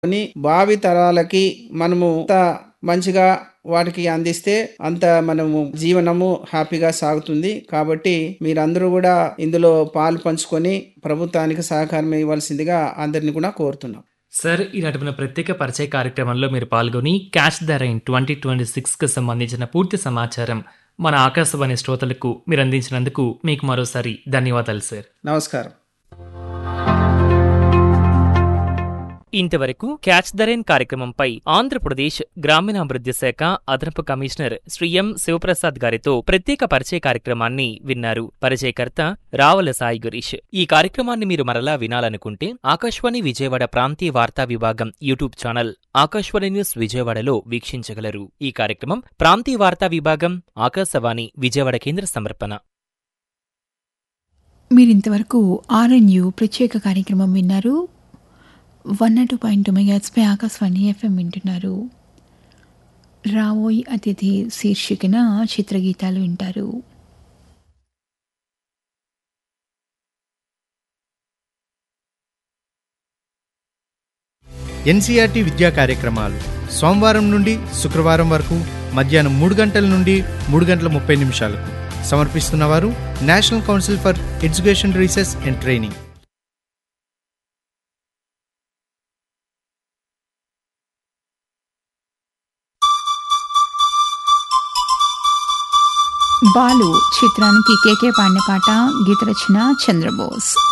ని భావి తరాలకి మనము అంత మంచిగా వాటికి అందిస్తే అంత మనము జీవనము హ్యాపీగా సాగుతుంది కాబట్టి మీరందరూ కూడా ఇందులో పాలు పంచుకొని ప్రభుత్వానికి సహకారం ఇవ్వాల్సిందిగా అందరిని కూడా కోరుతున్నాం సార్ ఈనాటి మన ప్రత్యేక పరిచయ కార్యక్రమంలో మీరు పాల్గొని catch the rain twenty twenty సిక్స్కి సంబంధించిన పూర్తి సమాచారం మన ఆకాశవాణి శ్రోతలకు మీరు అందించినందుకు మీకు మరోసారి ధన్యవాదాలు సార్ నమస్కారం ఇంతవరకు క్యాచ్ ద రైన్ కార్యక్రమంపై ఆంధ్రప్రదేశ్ గ్రామీణాభివృద్ధి శాఖ అదనపు కమిషనర్ శ్రీ ఎం శివప్రసాద్ గారితో ప్రత్యేక పరిచయ కార్యక్రమాన్ని విన్నారు పరిచయకర్త రావల సాయి గురీష్ ఈ కార్యక్రమాన్ని మీరు మరలా వినాలనుకుంటే ఆకాశవాణి విజయవాడ ప్రాంతీయ వార్తా విభాగం యూట్యూబ్ ఛానల్ ఆకాశవాణి న్యూస్ విజయవాడలో వీక్షించగలరు ఈ కార్యక్రమం ప్రాంతీయ వార్తా విభాగం ఆకాశవాణి విజయవాడ కేంద్ర సమర్పణ మీరింతవరకు ఆర్ఎన్యు ప్రత్యేక కార్యక్రమం విన్నారు one naught two point two మెగాట్స్పై ఆకాశవాణి ఎఫ్ఎం వింటున్నారు రావోయ్ అతిథి శీర్షికన చిత్రగీతాలు వింటారు ఎన్సీఆర్టీ విద్యా కార్యక్రమాలు సోమవారం నుండి శుక్రవారం వరకు మధ్యాహ్నం మూడు గంటల నుండి మూడు గంటల ముప్పై నిమిషాలకు సమర్పిస్తున్నవారు national council for education research and training Balu చిత్రానికి కేకే పాడిన పాట గీత రచన చంద్రబోస్